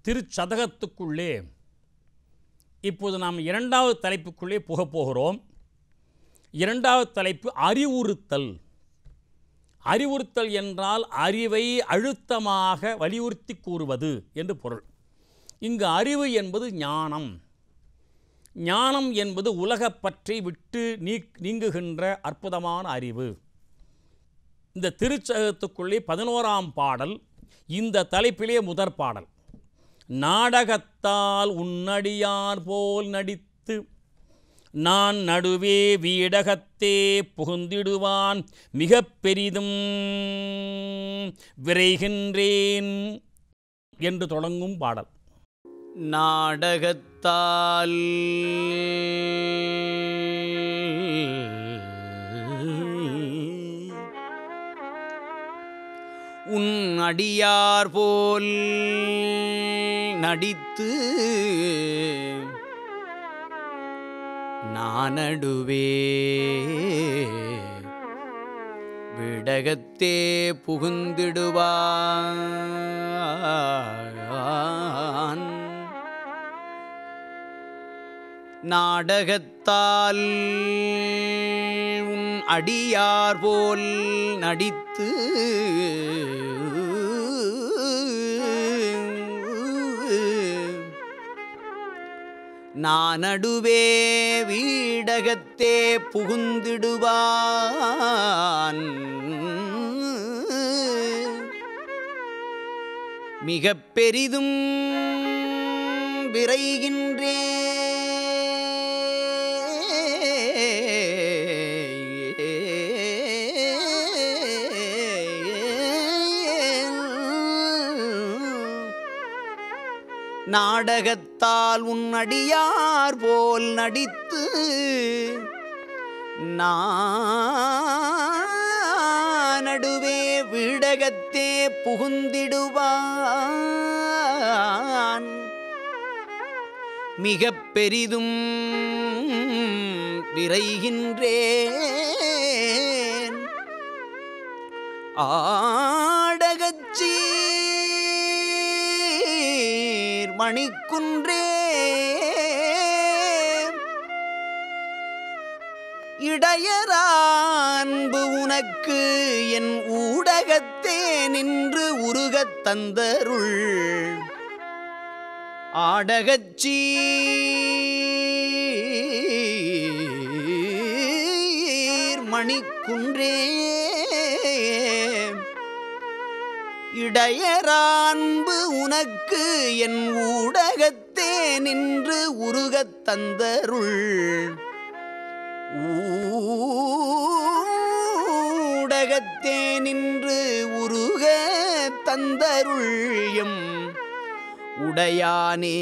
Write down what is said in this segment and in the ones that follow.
திருச்சதகத்துக்குள்ளே இப்போது நாம் இரண்டாவது தலைப்புக்குள்ளே புகப் போகிறோம் இரண்டாவது தலைப்பு அறிவுறுத்தல் அறிவுறுத்தல் என்றால் அறிவை அழுத்தமாக வலியுறுத்தி கூறுவது என்று பொருள் இங்கு அறிவு என்பது ஞானம் ஞானம் என்பது உலகப் பற்றி விட்டு நீ நீங்குகின்ற அற்புதமான அறிவு இந்த திருச்சகத்துக்குள்ளே பதினோராம் பாடல் இந்த தலைப்பிலே முதற் பாடல் நாடகத்தால் உன்னடியார் போல் நடித்து நான் நடுவே வீடகத்தே புகுந்திடுவான் மிக பெரிதும் விரைகின்றேன் என்று தொடங்கும் பாடல் நாடகத்தால் உன் அடியார் போல் நடித்து நானடுவே விடகத்தே புகுந்திடுவான் நாடகத்தால் உன் அடியார் போல் நடித்து நானடுவே வீடகத்தே புகுந்திடுவான் மிக பெரிதும் விரைகின்றே நாடகத்தால் உன் அடியார் போல் நடித்து நடுவே விடகத்தே புகுந்திடுவான் மிக பெரிதும் விரைகின்றேன் ஆடகச்சீர் மணிக்குன்றே இடையரான்பு உனக்கு என் ஊடகத்தே நின்று உருகத் தந்தருள் ஆடகச்சீர் மணிக்குன்றே இடையரான்பு உனக்கு என் ஊடகத்தே நின்று உருகத் தந்தருள் ஊடகத்தே நின்று உருக தந்தருள் எம் உடையானே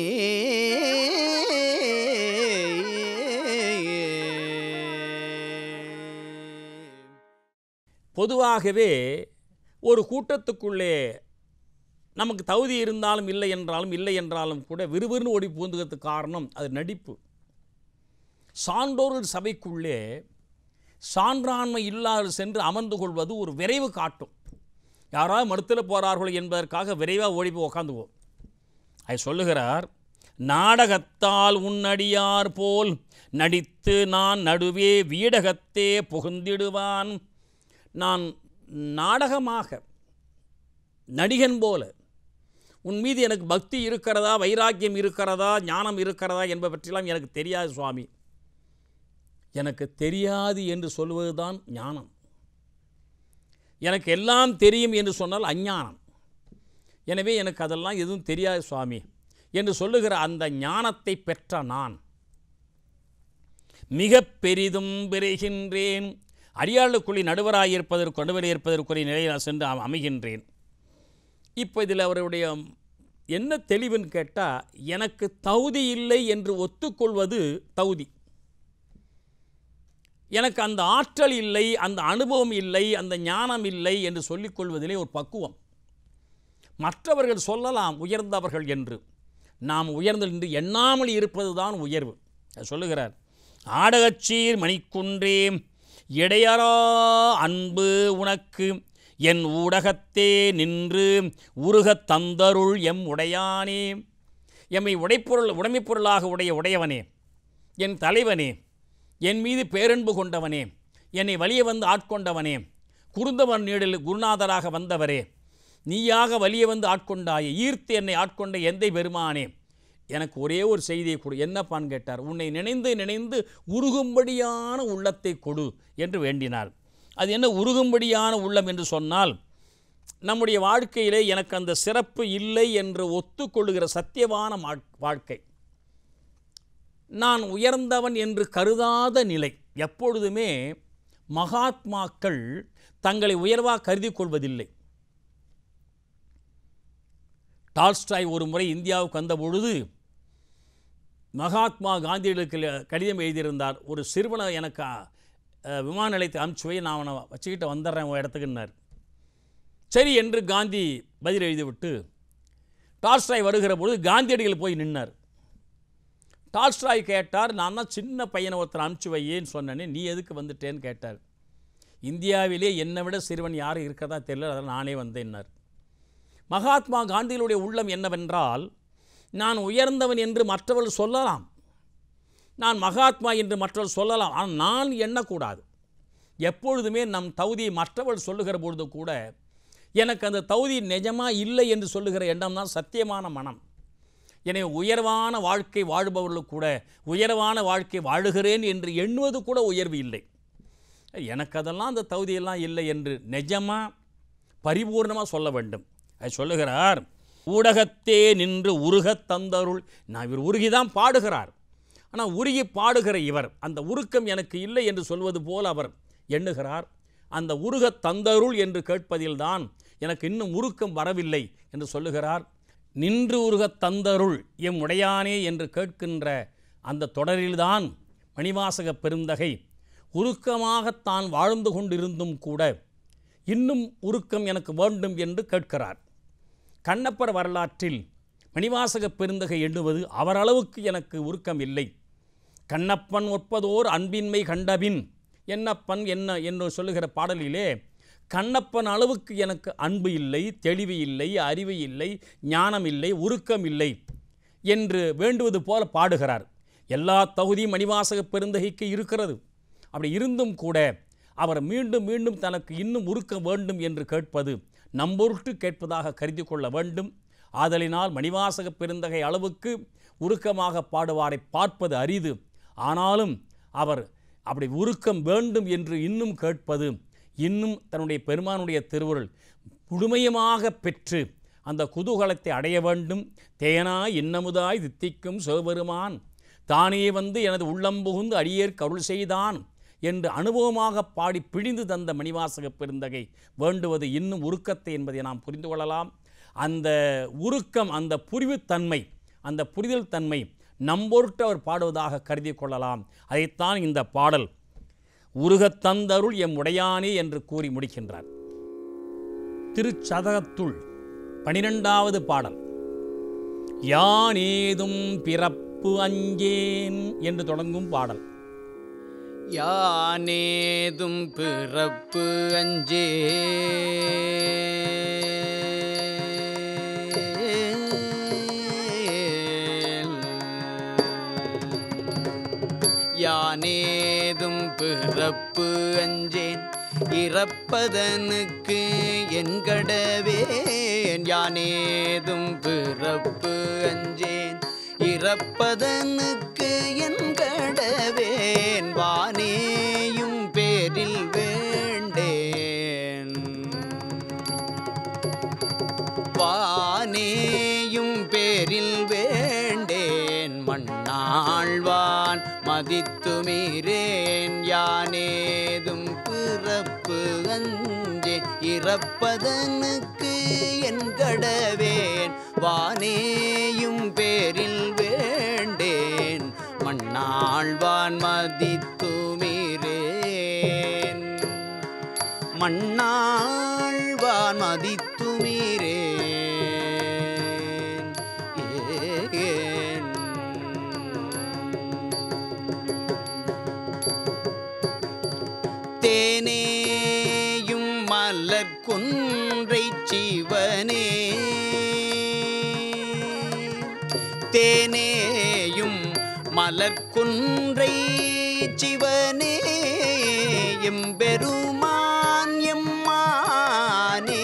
பொதுவாகவே ஒரு கூட்டத்துக்குள்ளே நமக்கு தகுதி இருந்தாலும் இல்லை என்றாலும் இல்லை என்றாலும் கூட விறுவிறுன்னு ஓடி பூந்துக்கிறதுக்கு காரணம் அது நடிப்பு சான்றோர்கள் சபைக்குள்ளே சான்றாண்மை இல்லாத சென்று அமர்ந்து கொள்வது ஒரு விரைவு காட்டும் யாராவது மறுத்தில் போகிறார்கள் என்பதற்காக விரைவாக ஓடி போய் உக்காந்துவோம் அதை சொல்லுகிறார் நாடகத்தால் உன்னடியார் போல் நடித்து நான் நடுவே வீடகத்தே புகுந்திடுவான் நான் நாடகமாக நடிகன் போல உன் மீது எனக்கு பக்தி இருக்கிறதா வைராக்கியம் இருக்கிறதா ஞானம் இருக்கிறதா என்பது பற்றியெல்லாம் எனக்கு தெரியாது சுவாமி எனக்கு தெரியாது என்று சொல்வதுதான் ஞானம் எனக்கு எல்லாம் தெரியும் என்று சொன்னால் அஞ்ஞானம் எனவே எனக்கு அதெல்லாம் எதுவும் தெரியாது சுவாமி என்று சொல்லுகிற அந்த ஞானத்தை பெற்ற நான் மிக பெரிதும் பெறுகின்றேன் அடியாளுக்குள்ளி நடுவராயிருப்பதற்கு நடுவர் இருப்பதற்குரிய நிலையில் நான் சென்று அம- அமைகின்றேன் இப்போ இதில் அவருடைய என்ன தெளிவுன்னு கேட்டால் எனக்கு தகுதி இல்லை என்று ஒத்துக்கொள்வது தகுதி எனக்கு அந்த ஆற்றல் இல்லை அந்த அனுபவம் இல்லை அந்த ஞானம் இல்லை என்று சொல்லிக்கொள்வதிலே ஒரு பக்குவம் மற்றவர்கள் சொல்லலாம் உயர்ந்தவர்கள் என்று நாம் உயர்ந்து நின்று எண்ணாமல் இருப்பது தான் உயர்வு அது சொல்லுகிறார் ஆடகச்சீர் மணிக்குன்றே இடையறா அன்பு உனக்கு என் ஊடகத்தே நின்று உருகத் தந்தருள் எம் உடையானே எம்மை உடைப்பொருள் உடைமைப் பொருளாக உடைய உடையவனே என் தலைவனே என் மீது பேரன்பு கொண்டவனே என்னை வலிய வந்து ஆட்கொண்டவனே குருந்தவன் நீடில் குருநாதராக வந்தவரே நீயாக வலிய வந்து ஆட்கொண்டாயே ஈர்த்து என்னை ஆட்கொண்ட எந்தை பெருமானே எனக்கு ஒரே ஒரு செய்தியை கொடு என்னப்பான்னு கேட்டார் உன்னை நினைந்து நினைந்து உருகும்படியான உள்ளத்தை கொடு என்று வேண்டினார் அது என்ன உருகும்படியான உள்ளம் என்று சொன்னால் நம்முடைய வாழ்க்கையிலே எனக்கு அந்த சிறப்பு இல்லை என்று ஒத்துக்கொள்ளுகிற சத்தியமான மா- வாழ்க்கை நான் உயர்ந்தவன் என்று கருதாத நிலை எப்பொழுதுமே மகாத்மாக்கள் தங்களை உயர்வாக கருதி கொள்வதில்லை டால்ஸ்டாய் ஒரு முறை இந்தியாவுக்கு வந்த பொழுது மகாத்மா காந்தியடிகளுக்கு கடிதம் எழுதியிருந்தார் ஒரு சிறுவனை எனக்கு அஹ், விமான நிலையத்தை அனுப்பிச்சு வை நான் அவனை வச்சுக்கிட்டு வந்துடுறேன் உன் இடத்துக்குன்னார் சரி என்று காந்தி பதில் எழுதிவிட்டு டால்ஸ்டாய் வருகிற பொழுது காந்தியடிகள் போய் நின்னார் டால்ஸ்டாய் கேட்டார் நான் தான் சின்ன பையனை ஒருத்தர் அனுப்பிச்சு வையேன்னு சொன்னேனே நீ எதுக்கு வந்துட்டேன்னு கேட்டார் இந்தியாவிலே என்னை விட சிறுவன் யாரும் இருக்கிறதா தெரியல அதான் நானே வந்தேன்னார் மகாத்மா காந்தியினுடைய உள்ளம் என்னவென்றால் நான் உயர்ந்தவன் என்று மற்றவர்கள் சொல்லலாம் நான் மகாத்மா என்று மற்றவர்கள் சொல்லலாம் ஆனால் நான் எண்ணக்கூடாது எப்பொழுதுமே நம் தகுதியை மற்றவர்கள் சொல்லுகிற பொழுது கூட எனக்கு அந்த தகுதி நிஜமாக இல்லை என்று சொல்லுகிற எண்ணம் தான் சத்தியமான மனம் எனவே உயர்வான வாழ்க்கை வாழ்பவர்களுக்கு கூட உயர்வான வாழ்க்கை வாழுகிறேன் என்று எண்ணுவது கூட உயர்வு இல்லை எனக்கு அதெல்லாம் அந்த தகுதியெல்லாம் இல்லை என்று நிஜமாக பரிபூர்ணமாக சொல்ல வேண்டும் அது சொல்லுகிறார் ஊடகத்தே நின்று உருகத் தந்தருள் நான் இவர் உருகி தான் பாடுகிறார் ஆனால் உருகி பாடுகிற இவர் அந்த உருக்கம் எனக்கு இல்லை என்று சொல்வது போல் அவர் எண்ணுகிறார் அந்த உருகத் தந்தருள் என்று கேட்பதில்தான் எனக்கு இன்னும் உருக்கம் வரவில்லை என்று சொல்லுகிறார் நின்று உருகத் தந்தருள் எம் உடையானே என்று கேட்கின்ற அந்த தொடரில்தான் மணிவாசக பெருந்தகை உருக்கமாகத்தான் வாழ்ந்து கொண்டிருந்தும் கூட இன்னும் உருக்கம் எனக்கு வேண்டும் என்று கேட்கிறார் கண்ணப்பர் வரலாற்றில் மணிவாசக பெருந்தகை எண்ணுவது அவரளவுக்கு எனக்கு உருக்கம் இல்லை கண்ணப்பன் ஒப்பதோர் அன்பின்மை கண்டபின் என்னப்பன் என்ன என்று சொல்லுகிற பாடலிலே கண்ணப்பன் அளவுக்கு எனக்கு அன்பு இல்லை தெளிவு இல்லை அறிவு இல்லை ஞானம் இல்லை உருக்கம் இல்லை என்று வேண்டுவது போல பாடுகிறார் எல்லா தகுதியும் மணிவாசக பெருந்தகைக்கு இருக்கிறது அப்படி இருந்தும் கூட அவர் மீண்டும் மீண்டும் தனக்கு இன்னும் உருக்க வேண்டும் என்று கேட்பது நம்பொருட்டு கேட்பதாக கருதி கொள்ள வேண்டும் ஆதலினால் மணிவாசக பெருந்தகை அளவுக்கு உருக்கமாக பாடுவாரை பார்ப்பது அரிது ஆனாலும் அவர் அப்படி உருக்கம் வேண்டும் என்று இன்னும் கேட்பது இன்னும் தன்னுடைய பெருமானுடைய திருவுருள் முழுமையமாக பெற்று அந்த குதூகலத்தை அடைய வேண்டும் தேனா இன்னமுதாய் தித்திக்கும் சிவபெருமான் தானே வந்து எனது உள்ளம் புகுந்து அடியேற்கு அருள் செய்தான் என்று அனுபவமாக பாடி பிழிந்து தந்த மணிவாசக பெருந்தகை வேண்டுவது இன்னும் உருக்கத்தை என்பதை நாம் புரிந்து கொள்ளலாம் அந்த உருக்கம் அந்த புரிவுத்தன்மை அந்த புரிதல் தன்மை நம்பொருட்டு அவர் பாடுவதாக கருதி கொள்ளலாம் அதைத்தான் இந்த பாடல் உருகத் தந்தருள் எம் உடையானே என்று கூறி முடிக்கின்றார் திருச்சதகத்துள் பனிரெண்டாவது பாடல் யானேதும் பிறப்பு அஞ்சேன் என்று தொடங்கும் பாடல் யானேதும் பிறப்பு அஞ்சே யானேதும் பிறப்பு அஞ்சேன் இறப்பதனுக்கு என் கடவேன் யானேதும் பிறப்பு அஞ்சேன் இறப்பதனுக்கு என் கடவேன் வானேயும் பேரில் வேண்டேன் வானேயும் பேரில் வேண்டேன் மண்ணாழ்வான் மதித்துமீரேன் யானேதும் பிறப்பு அஞ்சே இறப்பதனுக்கு என் கடவேன் வானேயும் பேரில் வேண்டேன் மண்ணாழ்வான் மதித்துமீரேன் மண்ணாழ்வான் மதித்துமீரேன் ஏன் தேனேயும் மலர் குன்றை சிவனே தே தேனேயும் மலர்குன்றை சிவனே எம்பெருமான் எம்மானே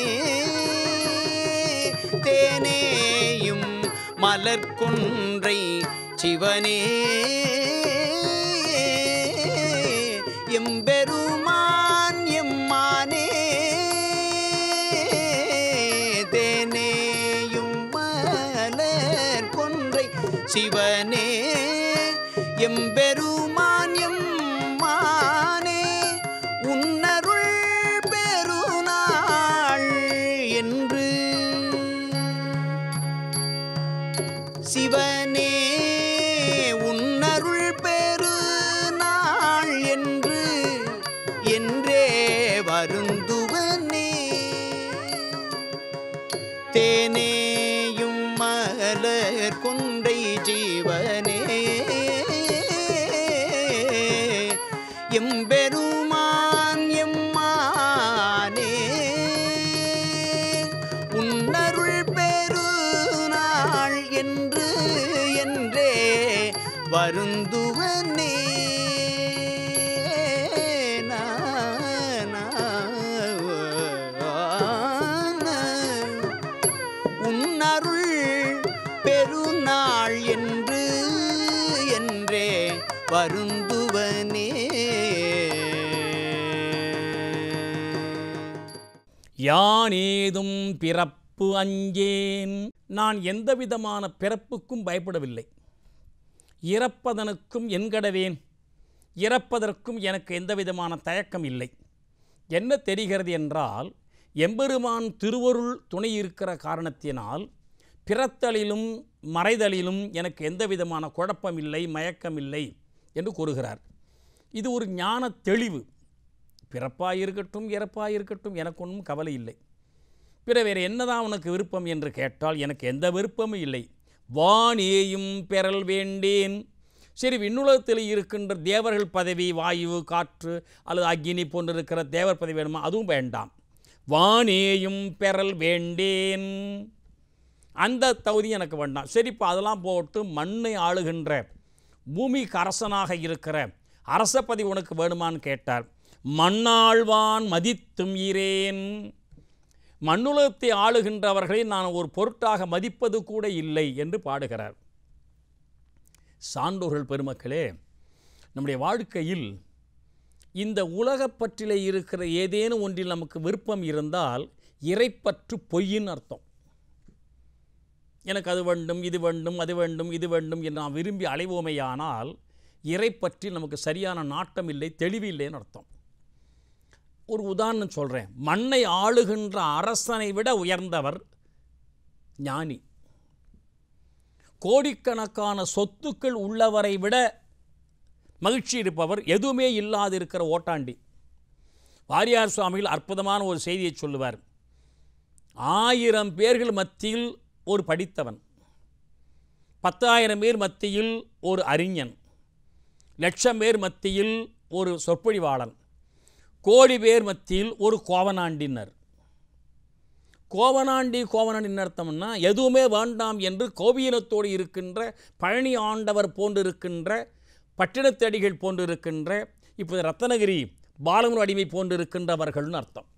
தேனேயும் மலர்குன்றை சிவனே எம்பெருமான் எம்மானே தேனேயும் மலர் கொன்றை சிவனே எம்பெருமான் எம்மானே உன்னருள் பெருநாள் என்று சிவனே உன்னருள் பெரு நாள் என்று என்றே வருந்துவனே தேனேயும் மலர் கொன்றை ஜீவனே எம்பெருமான் எம்மானே உன்னருள் பெருநாள் என்று என்றே வருந்துவனே நா, நா, நா. உன்னருள் பெருநாள் என்று என்றே வருந்துவனே யானேதும் பிறப்பு அஞ்சேன் நான் எந்த விதமான பிறப்புக்கும் பயப்படவில்லை இறப்பதனுக்கும் என்கடவேன் இறப்பதற்கும் எனக்கு எந்த விதமான தயக்கம் இல்லை என்ன தெரிகிறது என்றால் எம்பெருமான் திருவருள் துணை இருக்கிற காரணத்தினால் பிறத்தலிலும் மறைதலிலும் எனக்கு எந்த விதமான குழப்பம் இல்லை மயக்கம் இல்லை என்று கூறுகிறார் இது ஒரு ஞான தெளிவு பிறப்பாக இருக்கட்டும் இறப்பாக இருக்கட்டும் எனக்கு ஒன்றும் கவலை இல்லை பிற வேறு என்னதான் உனக்கு விருப்பம் என்று கேட்டால் எனக்கு எந்த விருப்பமும் இல்லை வானேயும் பெறல் வேண்டேன் சரி விண்ணுலகத்தில் இருக்கின்ற தேவர்கள் பதவி வாயு காற்று அல்லது அக்னி போன்று இருக்கிற தேவர் பதவி வேணுமா அதுவும் வேண்டாம் வானேயும் பெறல் வேண்டேன் அந்த தகுதி எனக்கு வேண்டாம் சரி இப்போ அதெல்லாம் போட்டு மண்ணை ஆளுகின்ற பூமிக்கு அரசனாக இருக்கிற அரச பதவி உனக்கு வேணுமான்னு கேட்டார் மண்ணாழ்வான் மதித்தும் ஈரேன் மண்ணுலகத்தை ஆளுகின்றவர்களை நான் ஒரு பொருட்டாக மதிப்பது கூட இல்லை என்று பாடுகிறார் சான்றோர்கள் பெருமக்களே நம்முடைய வாழ்க்கையில் இந்த உலகப்பற்றிலே இருக்கிற ஏதேனும் ஒன்றில் நமக்கு விருப்பம் இருந்தால் இறைப்பற்று பொய்யின் அர்த்தம் எனக்கு அது வேண்டும் இது வேண்டும் அது வேண்டும் இது வேண்டும் என்று நாம் விரும்பி அலைவோமையானால் இறைப்பற்றில் நமக்கு சரியான நாட்டம் இல்லை தெளிவு இல்லைன்னு அர்த்தம் ஒரு உதாரணம் சொல்கிறேன் மண்ணை ஆளுகின்ற அரசனை விட உயர்ந்தவர் ஞானி கோடிக்கணக்கான சொத்துக்கள் உள்ளவரை விட மகிழ்ச்சி இருப்பவர் எதுவுமே இல்லாதிருக்கிற ஓட்டாண்டி வாரியார் சுவாமிகள் அற்புதமான ஒரு செய்தியை சொல்லுவார் ஆயிரம் பேர்கள் மத்தியில் ஒரு படித்தவன் பத்தாயிரம் பேர் மத்தியில் ஒரு அறிஞன் லட்சம் பேர் மத்தியில் ஒரு சொற்பொழிவாளன் கோடி பேர் மத்தியில் ஒரு கோவனாண்டினர் கோவனாண்டி கோவனாண்டின் அர்த்தம்னா எதுவுமே வேண்டாம் என்று கோவியனத்தோடு இருக்கின்ற பழனி ஆண்டவர் போன்று இருக்கின்ற பட்டினத்தடிகள் போன்று இருக்கின்ற இப்போது ரத்தனகிரி பாலமுரு அடிமை போன்று இருக்கின்றவர்கள்னு அர்த்தம்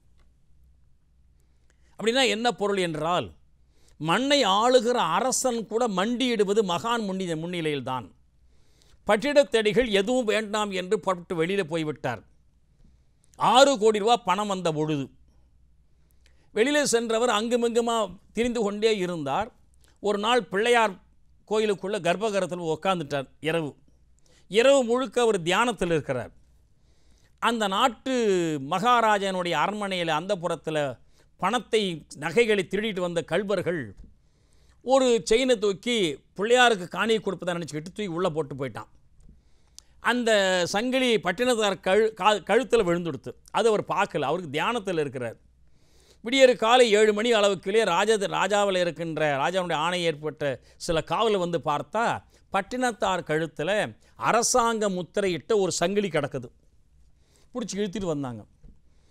அப்படின்னா என்ன பொருள் என்றால் மண்ணை ஆளுகிற அரசன் கூட மண்டியிடுவது மகான் முன்னி முன்னிலையில்தான் பட்டிடத்தடிகள் எதுவும் வேண்டாம் என்று புறப்பட்டு வெளியில் போய்விட்டார் ஆறு கோடி ரூபா பணம் வந்த பொழுது வெளியில் சென்றவர் அங்குமிங்குமா திரிந்து கொண்டே இருந்தார் ஒரு நாள் பிள்ளையார் கோயிலுக்குள்ள கர்ப்பகரத்தில் உட்காந்துட்டார் இரவு இரவு முழுக்க அவர் தியானத்தில் இருக்கிறார் அந்த நாட்டு மகாராஜனுடைய அரண்மனையில் அந்த புறத்தில் பணத்தை நகைகளை திருடிட்டு வந்த கல்வர்கள் ஒரு செயினை தூக்கி பிள்ளையாருக்கு காணியை கொடுப்பதை நினச்சிக்கிட்டு தூக்கி உள்ளே போட்டு போயிட்டான் அந்த சங்கிலி பட்டினத்தார் கழு கா கழுத்தில் விழுந்துடுத்து அது அவர் பார்க்கல அவருக்கு தியானத்தில் இருக்கிறார் விடியற் காலை ஏழு மணி அளவுக்குள்ளே ராஜ ராஜாவில் இருக்கின்ற ராஜாவுடைய ஆணை ஏற்பட்ட சில காவல் வந்து பார்த்தா பட்டினத்தார் கழுத்தில் அரசாங்க முத்திரையிட்ட ஒரு சங்கிலி கிடக்குது பிடிச்சி இழுத்துட்டு வந்தாங்க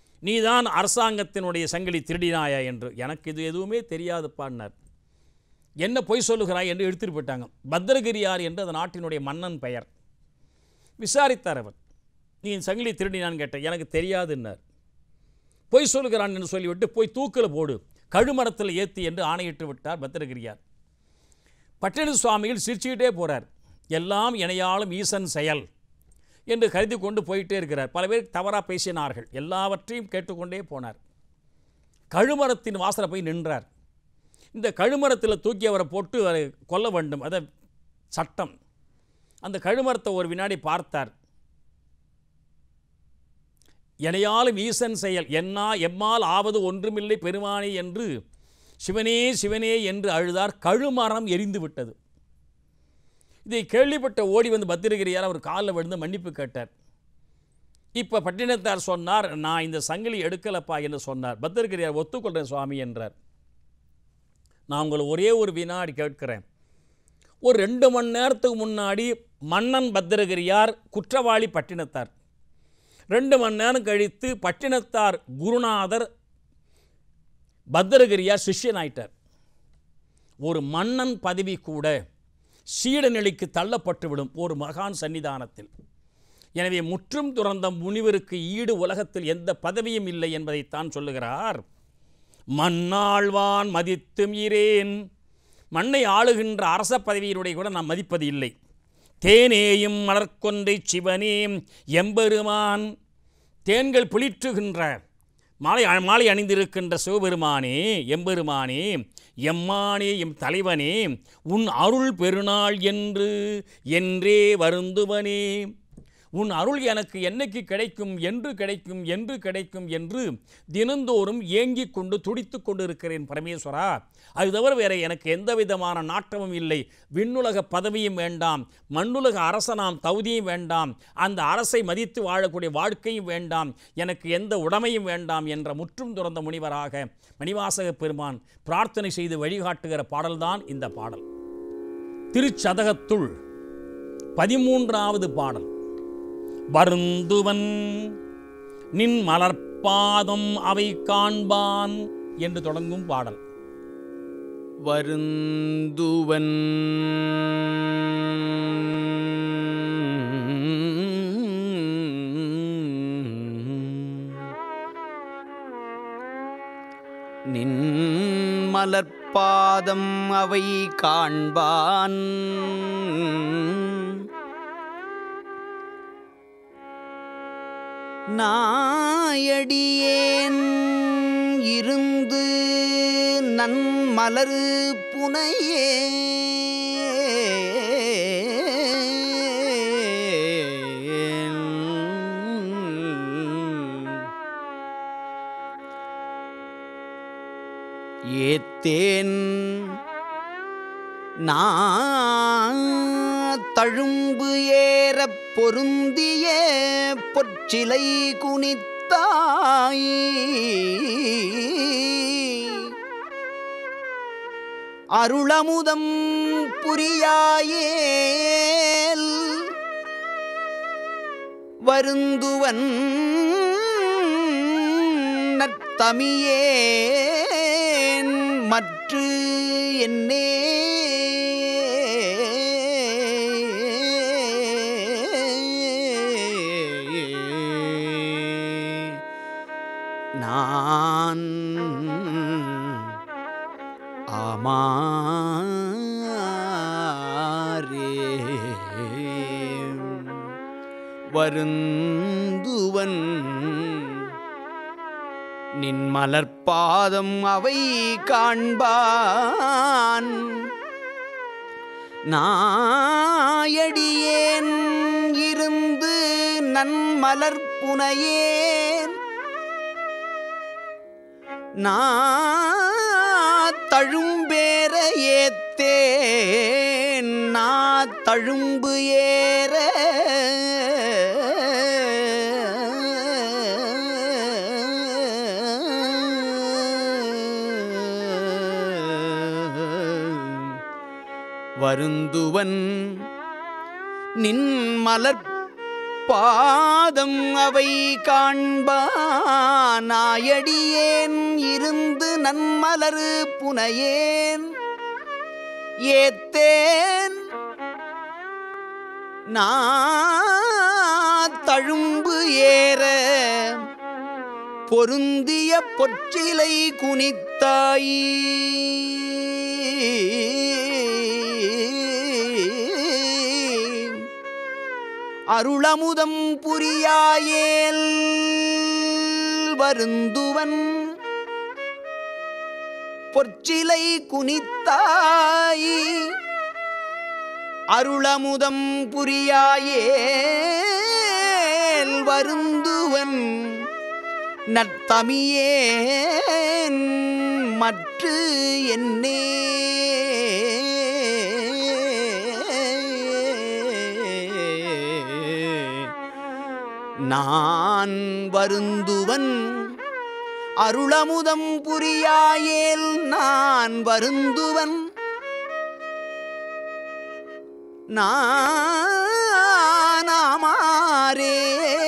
நீதான் அரசாங்கத்தினுடைய சங்கிலி திருடினாயா என்று எனக்கு இது எதுவுமே தெரியாதுப்பான்னார் என்ன பொய் சொல்லுகிறாய் என்று எடுத்துட்டு போயிட்டாங்க பத்திரகிரியார் என்று அந்த நாட்டினுடைய மன்னன் பெயர் விசாரித்தார் அவர் நீ இந்த சங்கிலி திருடினான்னு கேட்டேன் எனக்கு தெரியாதுன்னார் பொய் சொல்லுகிறான் என்று சொல்லிவிட்டு போய் தூக்கில் போடு கழுமரத்தில் ஏத்தி என்று ஆணையிட்டு விட்டார் பத்திரகிரியார் பட்டின சுவாமிகள் சிரிச்சுக்கிட்டே போகிறார் எல்லாம் இணையாலும் ஈசன் செயல் என்று கருதி கொண்டு போயிட்டே இருக்கிறார் பல பேர் தவறாக பேசினார்கள் எல்லாவற்றையும் கேட்டுக்கொண்டே போனார் கழுமரத்தின் வாசலை போய் நின்றார் இந்த கழுமரத்தில் தூக்கி அவரை போட்டு அவரை கொல்ல வேண்டும் அதை சட்டம் அந்த கழுமரத்தை ஒரு வினாடி பார்த்தார் எனையாலும் ஈசன் செயல் என்னா எம்மால் ஆவது ஒன்றுமில்லை பெருமானே என்று சிவனே சிவனே என்று அழுதார் கழுமரம் எரிந்து விட்டது இதை கேள்விப்பட்ட ஓடி வந்து பத்திரகிரியார் அவர் காலில் விழுந்து மன்னிப்பு கேட்டார் இப்போ பட்டினத்தார் சொன்னார் நான் இந்த சங்கிலி எடுக்கலப்பா என்று சொன்னார் பத்திரகிரியார் ஒத்துக்கொள்கிறேன் சுவாமி என்றார் நான் உங்களை ஒரே ஒரு வினாடி கேட்கிறேன் ஒரு ரெண்டு மணி நேரத்துக்கு முன்னாடி மன்னன் பத்திரகிரியார் குற்றவாளி பட்டினத்தார் ரெண்டு மணி நேரம் கழித்து பட்டினத்தார் குருநாதர் பத்திரகிரியார் சிஷ்யனாயிட்டார் ஒரு மன்னன் பதவி கூட சீட நிலைக்கு தள்ளப்பட்டுவிடும் ஒரு மகான் சன்னிதானத்தில் எனவே முற்றும் துறந்த முனிவருக்கு ஈடு உலகத்தில் எந்த பதவியும் இல்லை என்பதைத்தான் சொல்லுகிறார் மண்ணாழ்வான் மதித்தும் இரேன் மண்ணை ஆளுகின்ற அரச பதவியினுடைய கூட நான் மதிப்பது இல்லை தேனேயும் மலர்கொன்றை சிவனே எம்பெருமான் தேன்கள் பிளிற்றுகின்ற மாலை மாலை அணிந்திருக்கின்ற சிவபெருமானே எம்பெருமானே எம்மானே எம் தலைவனே உன் அருள் பெருநாள் என்று என்றே வருந்துவனே உன் அருள் எனக்கு என்னைக்கு கிடைக்கும் என்று கிடைக்கும் என்று கிடைக்கும் என்று தினந்தோறும் ஏங்கிக் கொண்டு துடித்து கொண்டிருக்கிறேன் பரமேஸ்வரா அது தவிர வேற எனக்கு எந்த விதமான நாட்டமும் இல்லை விண்ணுலக பதவியும் வேண்டாம் மண்ணுலக அரசனாம் தகுதியும் வேண்டாம் அந்த அரசை மதித்து வாழக்கூடிய வாழ்க்கையும் வேண்டாம் எனக்கு எந்த உடைமையும் வேண்டாம் என்ற முற்றும் துறந்த முனிவராக மணிவாசக பெருமான் பிரார்த்தனை செய்து வழிகாட்டுகிற பாடல்தான் இந்த பாடல் திருச்சதகத்துள் பதிமூன்றாவது பாடல் வருந்துவன் நின் மலர்பாதம் அவை காண்பான் என்று தொடங்கும் பாடல் வருந்துவன் நின் மலர்பாதம் அவை காண்பான் நாயடியேன் இருந்து நன்மலர் புனையே ஏத்தேன் நான் தழும்பு ஏறப் பொருந்திய பொற்சிலை குனித்தாய் அருளமுதம் புரியாயேல் வருந்துவன் நத்தமியேன் மற்று என்னே நான் ஆமாரே வருந்துவன் நின் மலர்பாதம் அவை காண்பான் நாயடியேன் இருந்து நன்மலர் புனையேன் நான் தழும்பேற ஏத்தேன் நான் தழும்பு ஏற வருந்துவன் நின் மலர் பாதம் அவை காண்பானாயடியேன் இருந்து நன்மலரு புனையேன் ஏத்தேன் நான் தழும்பு ஏற பொருந்திய பொற்றிலை குனித்தாயி அருளமுதம் புரியாயேல் வருந்துவன் பொற்சிலை குனித்தாயி அருளமுதம் புரியாயேல் வருந்துவன் நத்தமியேன் மற்று என்னே நான் வருந்துவன் அருளமுதம் புரியாயேல் நான் வருந்துவன் நானாமாரே